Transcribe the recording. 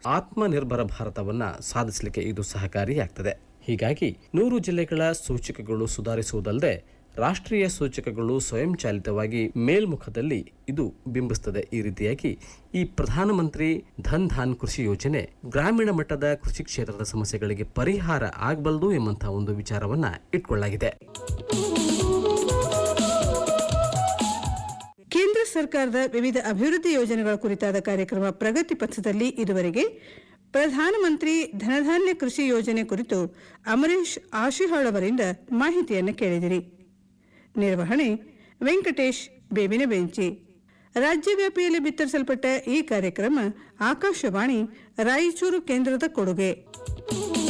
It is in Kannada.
ಆತ್ಮನಿರ್ಭರ ಭಾರತವನ್ನ ಸಾಧಿಸಲಿಕ್ಕೆ ಇದು ಸಹಕಾರಿಯಾಗ್ತದೆ ಹೀಗಾಗಿ ನೂರು ಜಿಲ್ಲೆಗಳ ಸೂಚಕಗಳು ಸುಧಾರಿಸುವುದಲ್ಲದೆ ರಾಷ್ಟ್ರೀಯ ಸೂಚಕಗಳು ಸ್ವಯಂಚಾಲಿತವಾಗಿ ಮೇಲ್ಮುಖದಲ್ಲಿ ಇದು ಬಿಂಬಿಸ್ತದೆ ಈ ರೀತಿಯಾಗಿ ಈ ಪ್ರಧಾನಮಂತ್ರಿ ಧನ್ ಧಾನ್ ಕೃಷಿ ಯೋಜನೆ ಗ್ರಾಮೀಣ ಮಟ್ಟದ ಕೃಷಿ ಕ್ಷೇತ್ರದ ಸಮಸ್ಯೆಗಳಿಗೆ ಪರಿಹಾರ ಆಗಬಲ್ಲದು ಎಂಬಂತಹ ಒಂದು ವಿಚಾರವನ್ನ ಇಟ್ಕೊಳ್ಳಲಾಗಿದೆ ಕೇಂದ್ರ ಸರ್ಕಾರದ ವಿವಿಧ ಅಭಿವೃದ್ಧಿ ಯೋಜನೆಗಳ ಕುರಿತಾದ ಕಾರ್ಯಕ್ರಮ ಪ್ರಗತಿ ಪಥದಲ್ಲಿ ಇದುವರೆಗೆ ಪ್ರಧಾನಮಂತ್ರಿ ಧನಧಾನ್ಯ ಕೃಷಿ ಯೋಜನೆ ಕುರಿತು ಅಮರೇಶ್ ಆಶಿಹಾಳ್ ಅವರಿಂದ ಮಾಹಿತಿಯನ್ನು ಕೇಳಿದಿರಿ ನಿರ್ವಹಣೆ ವೆಂಕಟೇಶ್ ಬೇವಿನ ಬೆಂಚಿ ರಾಜ್ಯವ್ಯಾಪಿಯಲ್ಲಿ ಬಿತ್ತರಿಸಲ್ಪಟ್ಟ ಈ ಕಾರ್ಯಕ್ರಮ ಆಕಾಶವಾಣಿ ರಾಯಚೂರು ಕೇಂದ್ರದ ಕೊಡುಗೆ